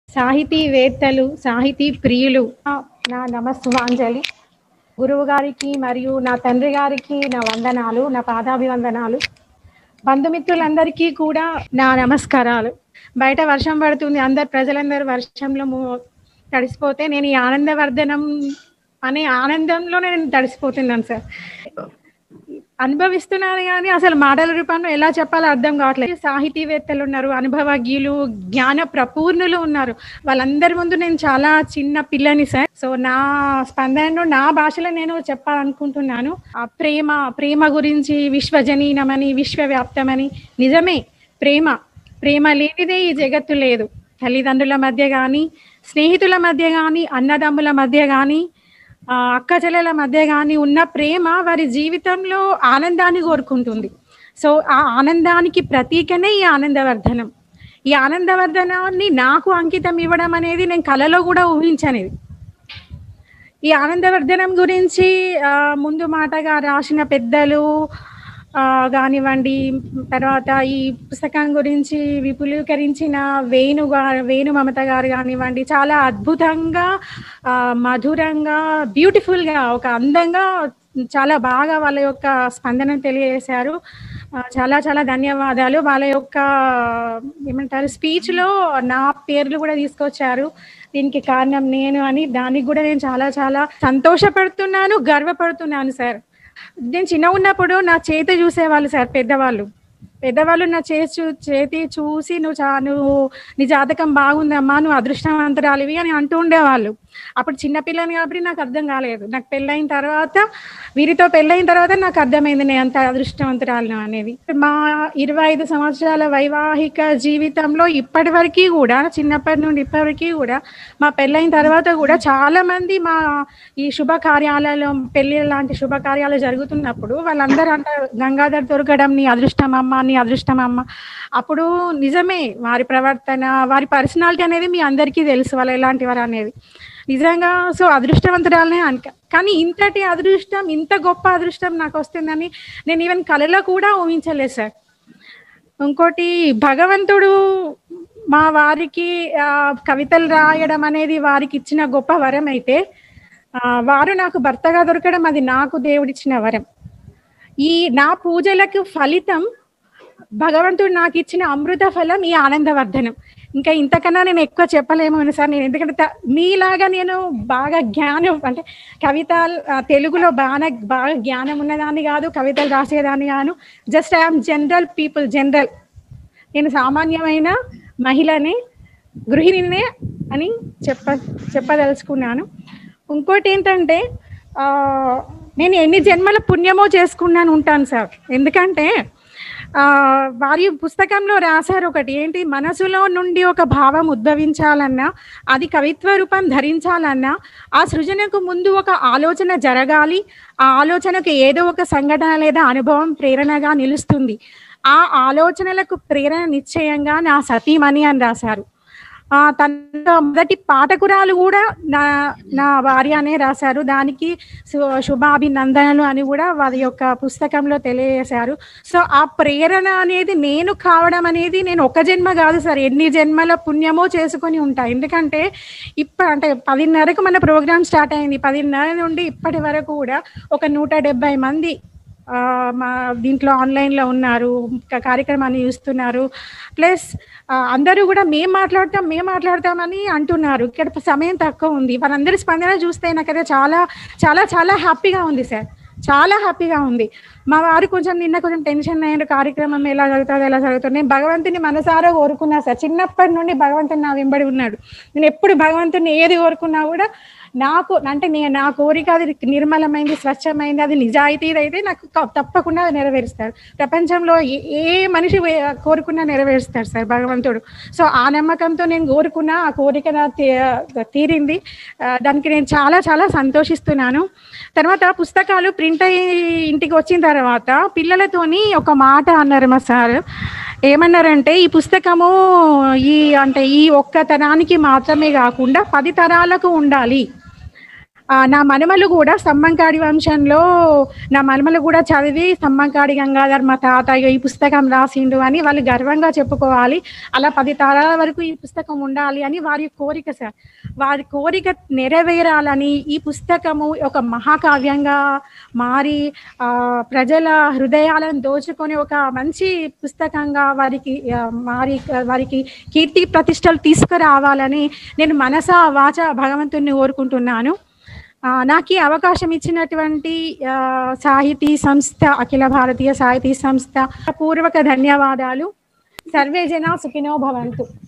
సాహితీవేత్తలు సాహితీ ప్రియులు నా నమస్సుమాంజలి గురువు గారికి మరియు నా తండ్రి గారికి నా వందనాలు నా పాదాభివందనాలు బంధుమిత్రులందరికీ కూడా నా నమస్కారాలు బయట వర్షం పడుతుంది అందరు ప్రజలందరూ వర్షంలో ము- తడిసిపోతే నేను ఈ ఆనందవర్ధనం అనే ఆనందంలో నేను తడిసిపోతున్నాను సార్ అనుభవిస్తున్నాను కానీ అసలు మాటల రూపంలో ఎలా చెప్పాలో అర్థం కావట్లేదు సాహితీవేత్తలు ఉన్నారు అనుభవజ్ఞులు జ్ఞాన ప్రపూర్ణులు ఉన్నారు వాళ్ళందరి ముందు నేను చాలా చిన్న పిల్లని సార్ సో నా స్పందనను నా భాషలో నేను చెప్పాలనుకుంటున్నాను ఆ ప్రేమ ప్రేమ గురించి విశ్వజనీనమని విశ్వవ్యాప్తమని నిజమే ప్రేమ ప్రేమ లేనిదే ఈ జగత్తు లేదు తల్లిదండ్రుల మధ్య కానీ స్నేహితుల మధ్య కానీ అన్నదమ్ముల మధ్య కానీ ఆ, అక్క చెల్లెల మధ్య కానీ ఉన్న ప్రేమ వారి జీవితంలో ఆనందాన్ని కోరుకుంటుంది సో ఆ ఆనందానికి ప్రతీకనే ఈ ఆనందవర్ధనం ఈ ఆనందవర్ధనాన్ని నాకు అంకితం ఇవ్వడం అనేది నేను కలలో కూడా ఊహించనిది ఈ ఆనందవర్ధనం గురించి ఆ, ముందు మాటగా రాసిన పెద్దలు ఆ, కానివ్వండి తర్వాత ఈ పుస్తకం గురించి విపులీకరించిన వేణు గా- వేణు మమత గారు కానివ్వండి చాలా అద్భుతంగా ఆ, మధురంగా బ్యూటిఫుల్గా ఒక అందంగా చాలా బాగా వాళ్ళ యొక్క స్పందన తెలియజేశారు ఆ, చాలా చాలా ధన్యవాదాలు వాళ్ళ యొక్క ఏమంటారు స్పీచ్లో నా పేర్లు కూడా తీసుకొచ్చారు దీనికి కారణం నేను అని దానికి కూడా నేను చాలా చాలా సంతోషపడుతున్నాను గర్వపడుతున్నాను సార్ నేను చిన్న ఉన్నప్పుడు నా చేతి చూసేవాళ్ళు సార్ పెద్దవాళ్ళు పెద్దవాళ్ళు నా చేతి చూ చేతి చూసి నువ్వు చా నువ్వు నీ జాతకం బాగుందమ్మా నువ్వు అదృష్టవంతురాలివి అని అంటూ ఉండేవాళ్ళు అప్పుడు చిన్నపిల్లని కాబట్టి నాకు అర్థం కాలేదు నాకు పెళ్ళైన తర్వాత వీరితో పెళ్ళైన తర్వాత నాకు అర్థమైంది నేను అంత అదృష్టవంతురాలను అనేది మా ఇరవై ఐదు సంవత్సరాల వైవాహిక జీవితంలో ఇప్పటి వరకు కూడా చిన్నప్పటి నుండి ఇప్పటివరకు కూడా మా పెళ్ళైన తర్వాత కూడా చాలా మంది మా ఈ శుభకార్యాలలో పెళ్లి లాంటి శుభకార్యాలు జరుగుతున్నప్పుడు వాళ్ళందరూ అంటారు గంగాధర్ దొరకడం నీ అదృష్టం అమ్మ నీ అదృష్టం అమ్మ అప్పుడు నిజమే వారి ప్రవర్తన వారి పర్సనాలిటీ అనేది మీ అందరికీ తెలుసు వాళ్ళు ఎలాంటి వారు అనేది నిజంగా సో అదృష్టవంతురాలనే అనుక కానీ ఇంతటి అదృష్టం ఇంత గొప్ప అదృష్టం నాకు వస్తుందని నేను ఈవెన్ కళలో కూడా ఊహించలేదు సార్ ఇంకోటి భగవంతుడు మా వారికి ఆ, కవితలు రాయడం అనేది వారికి ఇచ్చిన గొప్ప వరం అయితే ఆ, వారు నాకు భర్తగా దొరకడం అది నాకు దేవుడిచ్చిన వరం ఈ నా పూజలకు ఫలితం భగవంతుడు నాకు ఇచ్చిన అమృత ఫలం ఈ ఆనందవర్ధనం ఇంకా ఇంతకన్నా నేను ఎక్కువ చెప్పలేము సార్ నేను ఎందుకంటే త- మీలాగా నేను బాగా జ్ఞానం అంటే కవిత తెలుగులో బాగా బాగా జ్ఞానం ఉన్నదాన్ని కాదు కవితలు రాసేదాన్ని కాను just I'm general people general నేను సామాన్యమైన మహిళని గృహిణినే అని చెప్ప చెప్పదలుచుకున్నాను ఇంకోటి ఏంటంటే ఆ, నేను ఎన్ని జన్మల పుణ్యమో చేసుకున్నాను ఉంటాను సార్ ఎందుకంటే ఆ, వారి పుస్తకంలో రాశారు ఒకటి ఏంటి మనసులో నుండి ఒక భావం ఉద్భవించాలన్నా అది కవిత్వ రూపం ధరించాలన్నా ఆ సృజనకు ముందు ఒక ఆలోచన జరగాలి ఆ ఆలోచనకు ఏదో ఒక సంఘటన లేదా అనుభవం ప్రేరణగా నిలుస్తుంది ఆ ఆలోచనలకు ప్రేరణ నిశ్చయంగా నా సతీమణి అని రాశారు ఆ తన మొదటి పాఠకురాలు కూడా నా నా భార్య అనే రాశారు దానికి శు- శుభాభినందనలు అని కూడా వారి యొక్క పుస్తకంలో తెలియజేశారు సో ఆ ప్రేరణ అనేది నేను కావడం అనేది నేను ఒక జన్మ కాదు సార్ ఎన్ని జన్మల పుణ్యమో చేసుకొని ఉంటా ఎందుకంటే ఇప్పుడు అంటే పదిన్నరకు మన ప్రోగ్రామ్ స్టార్ట్ అయింది పదిన్నర నుండి ఇప్పటి వరకు కూడా ఒక నూట డెబ్బై మంది ఆ, మా దీంట్లో ఆన్లైన్లో ఉన్నారు క- కార్యక్రమాన్ని చూస్తున్నారు ప్లస్ అందరూ కూడా మేము మాట్లాడతాం మేము మాట్లాడతామని అంటున్నారు ఇక్కడ సమయం తక్కువ ఉంది వాళ్ళందరి స్పందన చూస్తే నాకైతే చాలా చాలా చాలా హ్యాపీగా ఉంది సార్ చాలా హ్యాపీగా ఉంది మా వారు కొంచెం నిన్న కొంచెం టెన్షన్ అయ్యారు కార్యక్రమం ఎలా జరుగుతుంది ఎలా జరుగుతుంది నేను భగవంతుని మనసారా కోరుకున్నా సార్ చిన్నప్పటి నుండి భగవంతుని నా వెంబడి ఉన్నాడు నేను ఎప్పుడు భగవంతుని ఏది కోరుకున్నా కూడా నాకు అంటే నేను నా కోరిక అది నిర్మలమైంది స్వచ్ఛమైంది అది నిజాయితీది అయితే నాకు క- తప్పకుండా అది నెరవేరుస్తాడు ప్రపంచంలో ఏ- ఏ మనిషి వే- కోరుకున్నా నెరవేరుస్తాడు సార్ భగవంతుడు సో ఆ నమ్మకంతో నేను కోరుకున్న ఆ కోరిక నా తీ- తీరింది ఆ, దానికి నేను చాలా చాలా సంతోషిస్తున్నాను తర్వాత పుస్తకాలు ప్రింట్ అయ్యి ఇంటికి వచ్చిన తర్వాత పిల్లలతోని ఒక మాట అన్నారు మా సార్ ఏమన్నారంటే ఈ పుస్తకము ఈ అంటే ఈ ఒక్క తరానికి మాత్రమే కాకుండా పది తరాలకు ఉండాలి ఆ, నా మనమలు కూడా స్తంభంకాడి వంశంలో నా మనమలు కూడా చదివి స్తంభంకాడి గంగాధర్ మా తాతయ్య ఈ పుస్తకం రాసిండు అని వాళ్ళు గర్వంగా చెప్పుకోవాలి అలా పది తరాల వరకు ఈ పుస్తకం ఉండాలి అని వారి కోరిక సార్ వారి కోరిక నెరవేరాలని ఈ పుస్తకము ఒక మహాకావ్యంగా మారి ఆ, ప్రజల హృదయాలను దోచుకొని ఒక మంచి పుస్తకంగా వారికి ఆ, మారి వారికి కీర్తి ప్రతిష్టలు తీసుకురావాలని నేను మనస వాచ భగవంతుని కోరుకుంటున్నాను ఆ, నాకు ఈ అవకాశం ఇచ్చినటువంటి ఆ, సాహితీ సంస్థ అఖిల భారతీయ సాహితీ సంస్థ పూర్వక ధన్యవాదాలు సర్వే జన సుఖినో భవంతు